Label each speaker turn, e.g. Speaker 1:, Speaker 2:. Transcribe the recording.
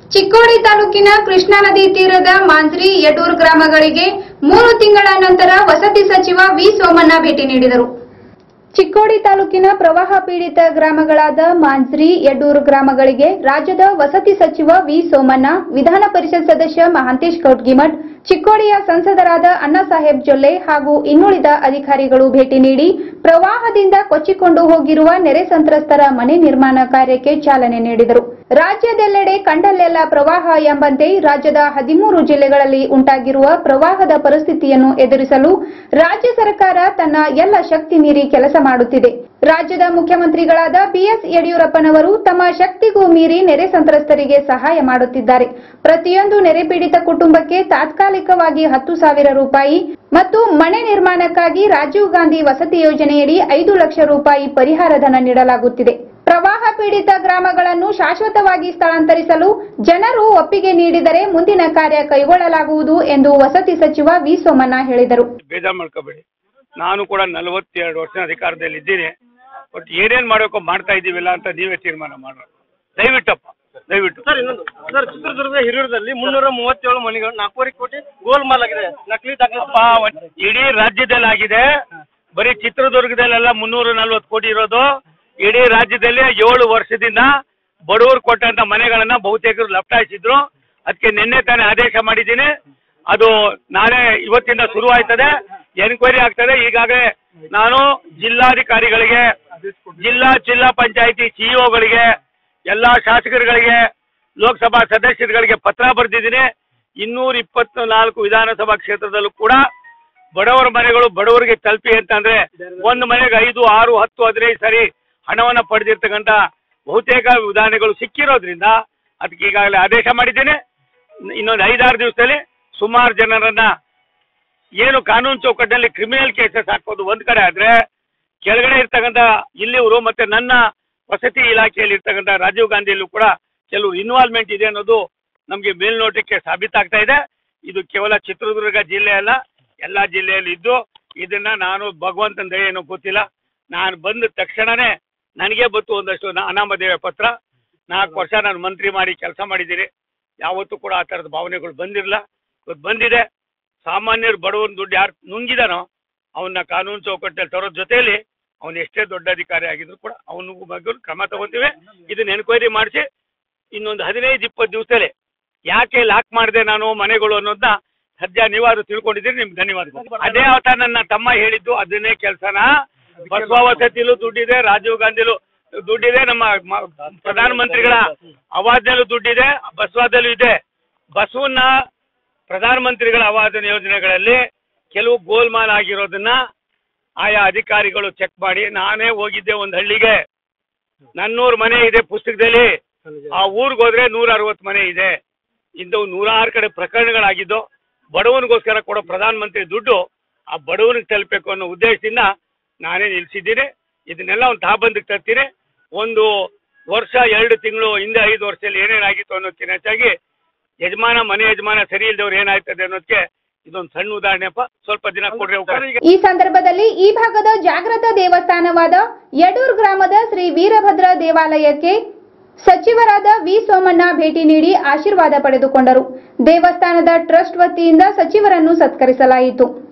Speaker 1: ಚಿಕ್ಕೋಡಿ ತಾಲೂಕಿನ ಕೃಷ್ಣಾ ನದಿ ತೀರದ ಮಾಂಜ್ರಿ ಯಡೂರ್ ಗ್ರಾಮಗಳಿಗೆ ಮೂರು ತಿಂಗಳ ನಂತರ ವಸತಿ ಸಚಿವ ವಿ ಸೋಮಣ್ಣ ಭೇಟಿ ನೀಡಿದರು ಚಿಕ್ಕೋಡಿ ತಾಲೂಕಿನ ಪ್ರವಾಹ ಪೀಡಿತ ಗ್ರಾಮಗಳಾದ ಮಾಂಜ್ರಿ ಯಡ್ಡೂರು ಗ್ರಾಮಗಳಿಗೆ ರಾಜ್ಯದ ವಸತಿ ಸಚಿವ ವಿ ಸೋಮಣ್ಣ ವಿಧಾನ ಪರಿಷತ್ ಸದಸ್ಯ ಮಹಾಂತೇಶ್ ಕೌಟ್ಗಿಮಠ್ ಚಿಕ್ಕೋಡಿಯ ಸಂಸದರಾದ ಅಣ್ಣಾಸಾಹೇಬ್ ಜೊಲ್ಲೆ ಹಾಗೂ ಇನ್ನುಳಿದ ಅಧಿಕಾರಿಗಳು ಭೇಟಿ ನೀಡಿ ಪ್ರವಾಹದಿಂದ ಕೊಚ್ಚಿಕೊಂಡು ಹೋಗಿರುವ ನೆರೆ ಸಂತ್ರಸ್ತರ ಮನೆ ನಿರ್ಮಾಣ ಕಾರ್ಯಕ್ಕೆ ಚಾಲನೆ ನೀಡಿದರು ರಾಜ್ಯದೆಲ್ಲೆಡೆ ಕಂಡಲ್ಲೆಲ್ಲ ಪ್ರವಾಹ ಎಂಬಂತೆ ರಾಜ್ಯದ ಹದಿಮೂರು ಜಿಲ್ಲೆಗಳಲ್ಲಿ ಉಂಟಾಗಿರುವ ಪ್ರವಾಹದ ಪರಿಸ್ಥಿತಿಯನ್ನು ಎದುರಿಸಲು ರಾಜ್ಯ ಸರ್ಕಾರ ತನ್ನ ಎಲ್ಲ ಶಕ್ತಿ ಮೀರಿ ಕೆಲಸ ಮಾಡುತ್ತಿದೆ ರಾಜ್ಯದ ಮುಖ್ಯಮಂತ್ರಿಗಳಾದ ಬಿಎಸ್ ಯಡಿಯೂರಪ್ಪನವರು ತಮ್ಮ ಶಕ್ತಿಗೂ ಮೀರಿ ನೆರೆ ಸಂತ್ರಸ್ತರಿಗೆ ಸಹಾಯ ಮಾಡುತ್ತಿದ್ದಾರೆ ಪ್ರತಿಯೊಂದು ನೆರೆ ಪೀಡಿತ ಕುಟುಂಬಕ್ಕೆ ತಾತ್ಕಾಲಿಕವಾಗಿ ಹತ್ತು ಸಾವಿರ ರೂಪಾಯಿ ಮತ್ತು ಮನೆ ನಿರ್ಮಾಣಕ್ಕಾಗಿ ರಾಜೀವ್ ಗಾಂಧಿ ವಸತಿ ಯೋಜನೆಯಡಿ ಐದು ಲಕ್ಷ ರೂಪಾಯಿ ಪರಿಹಾರ ಧನ ನೀಡಲಾಗುತ್ತಿದೆ ಪ್ರವಾಹ ಪೀಡಿತ ಗ್ರಾಮಗಳನ್ನು ಶಾಶ್ವತವಾಗಿ ಸ್ಥಳಾಂತರಿಸಲು ಜನರು ಒಪ್ಪಿಗೆ ನೀಡಿದರೆ ಮುಂದಿನ ಕಾರ್ಯ ಕೈಗೊಳ್ಳಲಾಗುವುದು ಎಂದು ವಸತಿ ಸಚಿವ ವಿ ಸೋಮಣ್ಣ ಹೇಳಿದರು
Speaker 2: ಬೇಜಾರು ಮಾಡ್ಕೋಬೇಡಿ ನಾನು ಕೂಡ ನಲವತ್ತೆರಡು ವರ್ಷ ಅಧಿಕಾರದಲ್ಲಿ ಇದ್ದೀನಿ ಬಟ್ ಏನೇನ್ ಮಾಡಬೇಕು ಮಾಡ್ತಾ ಇದೀವಿಲ್ಲ ಅಂತ ನೀವೇ ತೀರ್ಮಾನ ಮಾಡೋಣ ದಯವಿಟ್ಟಪ್ಪ ದಯವಿಟ್ಟು
Speaker 3: ಸರ್ ಇನ್ನೊಂದು ಸರ್ ಚಿತ್ರದುರ್ಗದ ಹಿರಿಯೂರದಲ್ಲಿ ಮುನ್ನೂರ ಮೂವತ್ತೇಳು ಮನೆಗಳು ನಾಲ್ಕೂವರೆ ಕೋಟಿ ಗೋಲ್ಮಾಲ್ ಆಗಿದೆ ನಕಲಿ ದಾಖಲೆ
Speaker 2: ಅಪ್ಪ, ಒಂದ್- ಇಡೀ ರಾಜ್ಯದಲ್ಲಿ ಆಗಿದೆ ಬರೀ ಚಿತ್ರದುರ್ಗದಲ್ಲೆಲ್ಲ ಮುನ್ನೂರ ನಲ್ವತ್ತು ಕೋಟಿ ಇರೋದು ಇಡೀ ರಾಜ್ಯದಲ್ಲಿ ಏಳು ವರ್ಷದಿಂದ ಬಡವರು ಕೊಟ್ಟಂತ ಮನೆಗಳನ್ನ ಬಹುತೇಕರು ಲಪ್ಟಾಯಿಸಿದ್ರು ಅದಕ್ಕೆ ನಿನ್ನೆ ತಾನೇ ಆದೇಶ ಮಾಡಿದ್ದೀನಿ ಅದು ನಾಳೆ ಇವತ್ತಿಂದ ಶುರು ಆಯ್ತದೆ ಎನ್ಕ್ವೈರಿ ಆಗ್ತದೆ ಈಗಾಗಲೇ ನಾನು ಜಿಲ್ಲಾಧಿಕಾರಿಗಳಿಗೆ ಜಿಲ್ಲಾ ಜಿಲ್ಲಾ ಪಂಚಾಯತಿ ಸಿಇಒಗಳಿಗೆ ಎಲ್ಲಾ ಶಾಸಕರುಗಳಿಗೆ ಲೋಕಸಭಾ ಸದಸ್ಯರುಗಳಿಗೆ ಪತ್ರ ಬರೆದಿದ್ದೀನಿ ಇನ್ನೂರ ಇಪ್ಪತ್ತು ನಾಲ್ಕು ವಿಧಾನಸಭಾ ಕ್ಷೇತ್ರದಲ್ಲೂ ಕೂಡ ಬಡವರ ಮನೆಗಳು ಬಡವರಿಗೆ ತಲುಪಿ ಅಂತಂದ್ರೆ ಒಂದು ಮನೆಗೆ ಐದು ಆರು ಹತ್ತು ಹದಿನೈದು ಸರಿ ಹಣವನ್ನ ಪಡೆದಿರ್ತಕ್ಕಂಥ ಬಹುತೇಕ ವಿಧಾನಗಳು ಸಿಕ್ಕಿರೋದ್ರಿಂದ ಅದಕ್ಕೆ ಈಗಾಗಲೇ ಆದೇಶ ಮಾಡಿದ್ದೇನೆ ಇನ್ನೊಂದು ಐದಾರು ದಿವಸದಲ್ಲಿ ಸುಮಾರು ಜನರನ್ನ ಏನು ಕಾನೂನು ಚೌಕಟ್ಟಿನಲ್ಲಿ ಕ್ರಿಮಿನಲ್ ಕೇಸಸ್ ಹಾಕೋದು ಒಂದ್ ಕಡೆ ಆದ್ರೆ ಕೆಳಗಡೆ ಇರ್ತಕ್ಕಂಥ ಇಲ್ಲಿವರು ಮತ್ತೆ ನನ್ನ ವಸತಿ ಇಲಾಖೆಯಲ್ಲಿ ಇರ್ತಕ್ಕಂಥ ರಾಜೀವ್ ಗಾಂಧಿಯಲ್ಲೂ ಕೂಡ ಕೆಲವು ಇನ್ವಾಲ್ವ್ಮೆಂಟ್ ಇದೆ ಅನ್ನೋದು ನಮಗೆ ಮೇಲ್ನೋಟಕ್ಕೆ ಸಾಬೀತಾಗ್ತಾ ಇದೆ ಇದು ಕೇವಲ ಚಿತ್ರದುರ್ಗ ಜಿಲ್ಲೆ ಅಲ್ಲ ಎಲ್ಲಾ ಜಿಲ್ಲೆಯಲ್ಲಿ ಇದ್ದು ಇದನ್ನ ನಾನು ಭಗವಂತನ ದಯೆ ಏನೋ ಗೊತ್ತಿಲ್ಲ ನಾನು ಬಂದ ತಕ್ಷಣನೇ ನನಗೆ ಬಂತು ಒಂದಷ್ಟು ನ- ಅನಾಮಧೇಯ ಪತ್ರ ನಾಲ್ಕು ವರ್ಷ ನಾನು ಮಂತ್ರಿ ಮಾಡಿ ಕೆಲಸ ಮಾಡಿದ್ದೀನಿ ಯಾವತ್ತೂ ಕೂಡ ಆ ಥರದ ಭಾವನೆಗಳು ಬಂದಿರಲ್ಲ ಇವತ್ತು ಬಂದಿದೆ ಸಾಮಾನ್ಯರು ಬಡವನ ದುಡ್ಡು ಯಾರು ನುಂಗಿದಾನೋ ಅವನ್ನ ಕಾನೂನು ಚೌಕಟ್ಟಲ್ಲಿ ತರೋ ಜೊತೆಯಲ್ಲಿ ಅವನು ಎಷ್ಟೇ ದೊಡ್ಡ ಅಧಿಕಾರಿ ಆಗಿದ್ರು ಕೂಡ ಅವನಿಗೂ ಬಗ್ಗೆ ಕ್ರಮ ತಗೋತೀವಿ ಇದನ್ನ ಎನ್ಕ್ವೈರಿ ಮಾಡಿಸಿ ಇನ್ನೊಂದು ಹದಿನೈದು ಇಪ್ಪತ್ತು ದಿವಸದಲ್ಲಿ ಯಾಕೆ ಲಾಕ್ ಮಾಡಿದೆ ನಾನು ಮನೆಗಳು ಅನ್ನೋದನ್ನ ಸದ್ಯ ನೀವಾದ್ರು ತಿಳ್ಕೊಂಡಿದ್ದೀರಿ ನಿಮ್ಗೆ ಧನ್ಯವಾದಗಳು ಅದೇ ಅವತ್ತ ನನ್ನ ತಮ್ಮ ಹೇಳಿದ್ದು ಅದನ್ನೇ ಕೆಲಸನ ಬಸವ ವಸತಿಲೂ ದುಡ್ಡಿದೆ ರಾಜೀವ್ ಗಾಂಧಿಲೂ ದುಡ್ಡಿದೆ ನಮ್ಮ ಮ- ಪ್ರಧಾನಮಂತ್ರಿಗಳ ಅವಾಜ್ನಲ್ಲೂ ದುಡ್ಡಿದೆ ಬಸವದಲ್ಲೂ ಇದೆ ಬಸವನ್ನ ಪ್ರಧಾನಮಂತ್ರಿಗಳ ಆವಾಸ್ ಯೋಜನೆಗಳಲ್ಲಿ ಕೆಲವು ಗೋಲ್ಮಾಲ್ ಆಗಿರೋದನ್ನ ಆಯಾ ಅಧಿಕಾರಿಗಳು ಚೆಕ್ ಮಾಡಿ ನಾನೇ ಹೋಗಿದ್ದೆ ಒಂದು ಹಳ್ಳಿಗೆ ನನ್ನೂರು ಮನೆ ಇದೆ ಪುಸ್ತಕದಲ್ಲಿ ಆ ಊರಿಗೆ ಹೋದ್ರೆ ನೂರ ಅರವತ್ತು ಮನೆ ಇದೆ ಇಂಥವು ನೂರಾರು ಕಡೆ ಪ್ರಕರಣಗಳಾಗಿದ್ದು ಬಡವನಿಗೋಸ್ಕರ ಕೊಡೋ ಪ್ರಧಾನಮಂತ್ರಿ ದುಡ್ಡು ಆ ಬಡವನಿಗೆ ತಲುಪಬೇಕು ಅನ್ನೋ ಉದ್ದೇಶದಿಂದ ನಾನೇ ನಿಲ್ಸಿದ್ದೀನಿ ಇದನ್ನೆಲ್ಲ ಒಂದು ತಾಬಂದಕ್ಕೆ ತರ್ತೀನಿ ಒಂದು ವರ್ಷ ಎರಡು ತಿಂಗಳು ಹಿಂದೆ ಐದು ವರ್ಷದಲ್ಲಿ ಏನೇನಾಗಿತ್ತು ಅನ್ನೋದಕ್ಕಿಂತ ಹೆಚ್ಚಾಗಿ ಯಜಮಾನ ಮನೆ ಯಜಮಾನ ಸರಿ ಇಲ್ದವ್ರು ಏನಾಯ್ತದೆ ಅನ್ನೋದಕ್ಕೆ ಇದೊಂದು ಸಣ್ಣ ಉದಾಹರಣೆಪ್ಪ ಸ್ವಲ್ಪ ದಿನ ಕೊಡ್ರಿ ಅವಕಾಶ
Speaker 1: ಈ ಸಂದರ್ಭದಲ್ಲಿ ಈ ಭಾಗದ ಜಾಗೃತ ದೇವಸ್ಥಾನವಾದ ಯಡೂರ್ ಗ್ರಾಮದ ಶ್ರೀ ವೀರಭದ್ರ ದೇವಾಲಯಕ್ಕೆ ಸಚಿವರಾದ ವಿ ಸೋಮಣ್ಣ ಭೇಟಿ ನೀಡಿ ಆಶೀರ್ವಾದ ಪಡೆದುಕೊಂಡರು ದೇವಸ್ಥಾನದ ಟ್ರಸ್ಟ್ ವತಿಯಿಂದ ಸಚಿವರನ್ನು ಸತ್ಕರಿಸಲಾಯಿತು